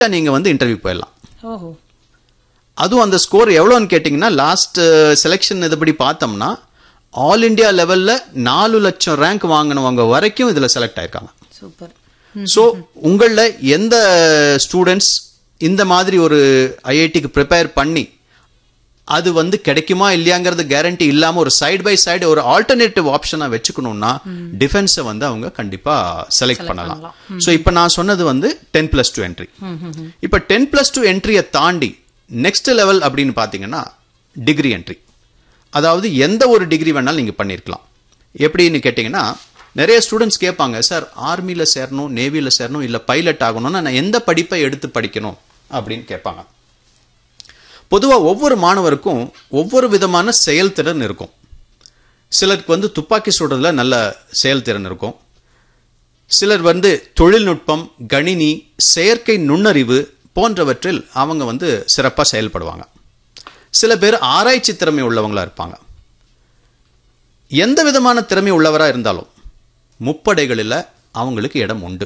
நீங்க வந்து இன்டர்வியூ போயிடலாம் ஓஹோ அதுவும் அந்த ஸ்கோர் எவ்வளோன்னு கேட்டிங்கன்னா லாஸ்ட் செலெக்ஷன் இதுபடி பார்த்தோம்னா ஆல் இந்தியா லெவல்ல நாலு லட்சம் ரேங்க் வாங்கினவங்க வரைக்கும் இதுல செலக்ட் ஆயிருக்காங்க சூப்பர் ஸோ உங்களில் எந்த ஸ்டூடெண்ட்ஸ் இந்த மாதிரி ஒரு ஐஐடிக்கு ப்ரிப்பேர் பண்ணி அது வந்து கிடைக்குமா இல்லையாங்கிறது கேரண்டி இல்லாம ஒரு சைடு பை சைடு ஒரு ஆல்டர்னேட்டிவ் ஆப்ஷனா வச்சுக்கணும்னா டிஃபென்ஸை வந்து அவங்க கண்டிப்பா செலக்ட் பண்ணலாம் ஸோ இப்போ நான் சொன்னது வந்து டென் பிளஸ் டூ என்ட்ரி இப்போ டென் பிளஸ் டூ என்ட்ரியை தாண்டி நெக்ஸ்ட் லெவல் அப்படின்னு பார்த்தீங்கன்னா டிகிரி என்ட்ரி அதாவது எந்த ஒரு டிகிரி வேணாலும் நீங்க பண்ணியிருக்கலாம் எப்படின்னு கேட்டிங்கன்னா நிறைய ஸ்டூடெண்ட்ஸ் கேட்பாங்க சார் ஆர்மியில் சேரணும் நேவியில் சேரணும் இல்லை பைலட் ஆகணும்னா நான் எந்த படிப்பை எடுத்து படிக்கணும் அப்படின்னு கேட்பாங்க பொதுவாக ஒவ்வொரு மாணவருக்கும் ஒவ்வொரு விதமான செயல்திறன் இருக்கும் சிலருக்கு வந்து துப்பாக்கி சுடுறதுல நல்ல செயல்திறன் இருக்கும் சிலர் வந்து தொழில்நுட்பம் கணினி செயற்கை நுண்ணறிவு போன்றவற்றில் அவங்க வந்து சிறப்பாக செயல்படுவாங்க சில பேர் ஆராய்ச்சி திறமை உள்ளவங்களா இருப்பாங்க எந்த விதமான திறமை உள்ளவரா இருந்தாலும் முப்படைகளில் அவங்களுக்கு இடம் உண்டு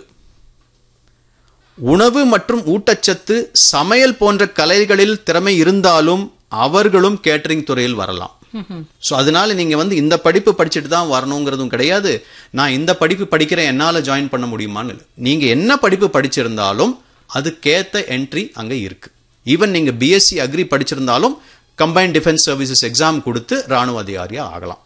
உணவு மற்றும் ஊட்டச்சத்து சமையல் போன்ற கலைகளில் திறமை இருந்தாலும் அவர்களும் கேட்டரிங் துறையில் வரலாம் ஸோ அதனால நீங்க வந்து இந்த படிப்பு படிச்சுட்டு தான் வரணுங்கிறதும் கிடையாது நான் இந்த படிப்பு படிக்கிறேன் என்னால ஜாயின் பண்ண முடியுமான்னு இல்லை. நீங்க என்ன படிப்பு படிச்சிருந்தாலும் அதுக்கேத்த என்ட்ரி அங்க இருக்கு ஈவன் நீங்க பிஎஸ்சி அக்ரி படிச்சிருந்தாலும் கம்பைன்ட் டிஃபென்ஸ் சர்வீசஸ் எக்ஸாம் கொடுத்து ராணுவ அதிகாரியா ஆகலாம்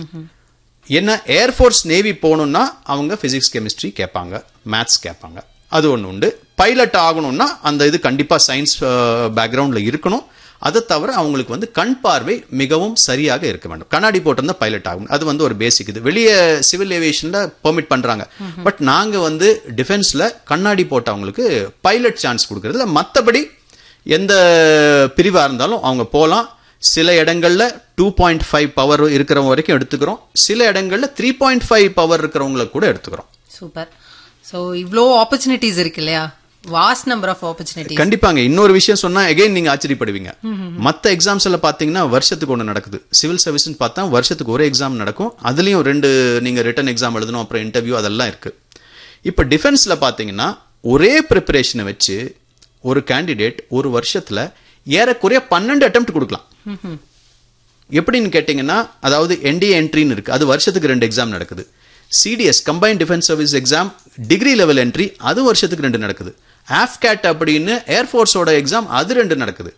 என்ன ஏர்ஃபோர்ஸ் நேவி போகணும்னா அவங்க பிசிக்ஸ் கெமிஸ்ட்ரி கேட்பாங்க மேத்ஸ் கேட்பாங்க அது ஒன்று உண்டு பைலட் ஆகணும்னா அந்த இது கண்டிப்பாக சயின்ஸ் பேக்ரவுண்டில் இருக்கணும் அதை தவிர அவங்களுக்கு வந்து கண் பார்வை மிகவும் சரியாக இருக்க வேண்டும் கண்ணாடி போட்டிருந்தா பைலட் ஆகணும் அது வந்து ஒரு பேசிக் இது வெளியே சிவில் ஏவியேஷனில் பெர்மிட் பண்ணுறாங்க பட் நாங்கள் வந்து டிஃபென்ஸில் கண்ணாடி போட்டவங்களுக்கு பைலட் சான்ஸ் கொடுக்கறதுல மற்றபடி எந்த பிரிவாக இருந்தாலும் அவங்க போகலாம் சில இடங்கள்ல டூ பாயிண்ட் ஃபைவ் பவர் இருக்கிறவங்க வரைக்கும் எடுத்துக்கிறோம் சில இடங்கள்ல த்ரீ பாயிண்ட் ஃபைவ் பவர் இருக்கிறவங்கள கூட எடுத்துக்கிறோம் சூப்பர் சோ இவ்ளோ ஆப்பர்ச்சுனிட்டிஸ் இருக்கு இல்லையா வாஸ்ட் நம்பர் ஆஃப் ஆப்பர்ச்சுனிட்டிஸ் கண்டிப்பாங்க இன்னொரு விஷயம் சொன்னா எகைன் நீங்க ஆச்சரியப்படுவீங்க மத்த எக்ஸாம்ஸ் எல்லாம் பாத்தீங்கன்னா வருஷத்துக்கு ஒன்று நடக்குது சிவில் சர்வீஸ் பார்த்தா வருஷத்துக்கு ஒரு எக்ஸாம் நடக்கும் அதுலயும் ரெண்டு நீங்க ரிட்டன் எக்ஸாம் எழுதணும் அப்புறம் இன்டர்வியூ அதெல்லாம் இருக்கு இப்ப டிஃபென்ஸ்ல பாத்தீங்கன்னா ஒரே ப்ரிப்பரேஷனை வச்சு ஒரு கேண்டிடேட் ஒரு வருஷத்துல ஏறக்குறைய பன்னெண்டு அட்டெம்ப்ட் கொடுக்கலாம் எப்படின்னு கேட்டிங்கன்னா அதாவது என்டிஏ என்ட்ரின்னு இருக்கு அது வருஷத்துக்கு ரெண்டு எக்ஸாம் நடக்குது CDS combine defence service exam degree level entry அது வருஷத்துக்கு ரெண்டு நடக்குது ஆஃப்கேட் அப்படின்னு ஏர்ஃபோர்ஸோட எக்ஸாம் அது ரெண்டு நடக்குது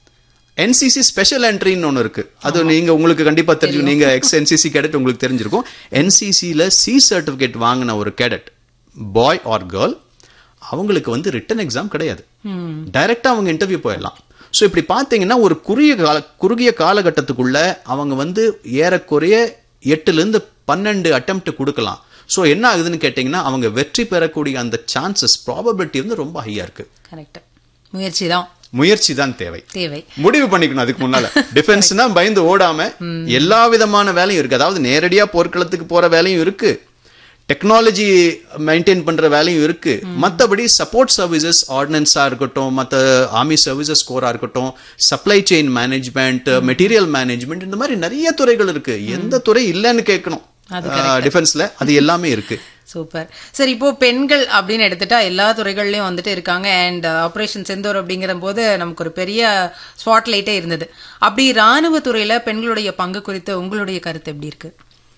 என்சிசி ஸ்பெஷல் என்ட்ரின்னு ஒன்று இருக்கு அது நீங்க உங்களுக்கு கண்டிப்பா தெரியும் நீங்க எக்ஸ் என்சிசி கேடட் உங்களுக்கு தெரிஞ்சிருக்கும் என்சிசியில் சி சர்டிஃபிகேட் வாங்கின ஒரு கேடட் பாய் ஆர் கேர்ள் அவங்களுக்கு வந்து ரிட்டன் எக்ஸாம் கிடையாது டைரக்டா அவங்க இன்டர்வியூ போயிடலாம் ஸோ இப்படி பார்த்தீங்கன்னா ஒரு குறுகிய கால குறுகிய காலகட்டத்துக்குள்ள அவங்க வந்து ஏறக்குறைய எட்டுலேருந்து பன்னெண்டு அட்டெம்ப்ட் கொடுக்கலாம் ஸோ என்ன ஆகுதுன்னு கேட்டிங்கன்னா அவங்க வெற்றி பெறக்கூடிய அந்த சான்சஸ் ப்ராபபிலிட்டி வந்து ரொம்ப ஹையா இருக்கு கரெக்ட் முயற்சி தான் முயற்சி தான் தேவை தேவை முடிவு பண்ணிக்கணும் அதுக்கு முன்னால டிஃபென்ஸ்னா பயந்து ஓடாம எல்லா விதமான வேலையும் இருக்கு அதாவது நேரடியா போர்க்களத்துக்கு போற வேலையும் இருக்கு டெக்னாலஜி மெயின்டைன் பண்ற வேலையும் இருக்கு மத்தபடி சப்போர்ட் சர்வீசஸ் ஆர்டினன்ஸா இருக்கட்டும் மத்த ஆர்மி சர்வீசஸ் கோரா இருக்கட்டும் supply chain management material management இந்த மாதிரி நிறைய துறைகள் இருக்கு எந்த துறை இல்லைன்னு கேட்கணும் டிஃபென்ஸ்ல அது எல்லாமே இருக்கு சூப்பர் சரி இப்போ பெண்கள் அப்படின்னு எடுத்துட்டா எல்லா துறைகள்லயும் வந்துட்டு இருக்காங்க அண்ட் ஆபரேஷன் செந்தூர் அப்படிங்கிற போது நமக்கு ஒரு பெரிய ஸ்பாட்லைட்டே இருந்தது அப்படி ராணுவ துறையில பெண்களுடைய பங்கு குறித்து உங்களுடைய கருத்து எப்படி இருக்கு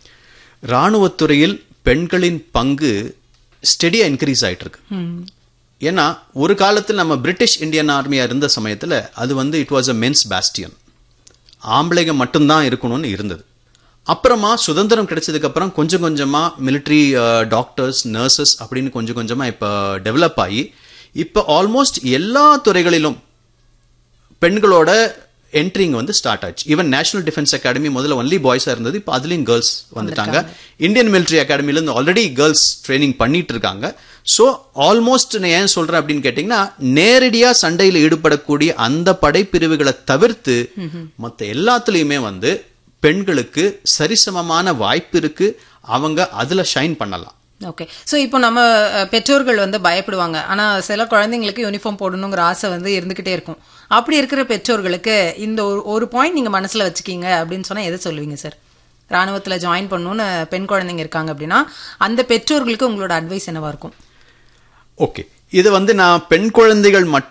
ராணுவத்துறையில் பெண்களின் பங்கு ஸ்டெடியா இன்க்ரீஸ் ஆயிட்டு இருக்கு ஏன்னா ஒரு காலத்தில் நம்ம பிரிட்டிஷ் இந்தியன் ஆர்மியா இருந்த சமயத்துல அது வந்து it was a men's bastion ஆம்பளைங்க மட்டும்தான் இருக்கணும்னு இருந்தது அப்புறமா சுதந்திரம் கிடைச்சதுக்கு அப்புறம் கொஞ்சம் கொஞ்சமா மிலிட்ரி டாக்டர்ஸ் நர்சஸ் அப்படின்னு கொஞ்சம் கொஞ்சமா இப்ப டெவலப் ஆகி இப்ப ஆல்மோஸ்ட் எல்லா துறைகளிலும் பெண்களோட என்ட்ரிங் வந்து ஸ்டார்ட் ஆச்சு ஈவன் நேஷனல் டிஃபென்ஸ் அகாடமி முதல்ல ஒன்லி பாய்ஸா இருந்தது இப்போ அதுலயும் கேர்ள்ஸ் வந்துட்டாங்க இந்தியன் மிலிட்ரி அகாடமில இருந்து ஆல்ரெடி கேர்ள்ஸ் ட்ரைனிங் பண்ணிட்டு இருக்காங்க ஸோ ஆல்மோஸ்ட் நான் ஏன் சொல்றேன் அப்படின்னு கேட்டீங்கன்னா நேரடியா சண்டையில் ஈடுபடக்கூடிய அந்த படைப்பிரிவுகளை தவிர்த்து மற்ற எல்லாத்துலயுமே வந்து பெண்களுக்கு சரிசமமான வாய்ப்பு இருக்கு அவங்க அதுல ஷைன் பண்ணலாம் ஓகே சோ இப்போ நம்ம அஹ், பெற்றோர்கள் வந்து பயப்படுவாங்க ஆனா சில குழந்தைங்களுக்கு யூனிஃபார்ம் போடணுங்கிற ஆசை வந்து இருந்துகிட்டே இருக்கும் அப்படி இருக்கிற பெற்றோர்களுக்கு இந்த ஒரு ஒரு பாயிண்ட் நீங்க மனசுல வச்சுக்கீங்க அப்படின்னு சொன்னா எதை சொல்லுவீங்க சார் ராணுவத்துல ஜாயின் பண்ணணும்னு பெண் குழந்தைங்க இருக்காங்க அப்படின்னா அந்த பெற்றோர்களுக்கு உங்களோட அட்வைஸ் என்னவா இருக்கும் ஓகே இது வந்து நான் பெண் குழந்தைகள் மட்டும்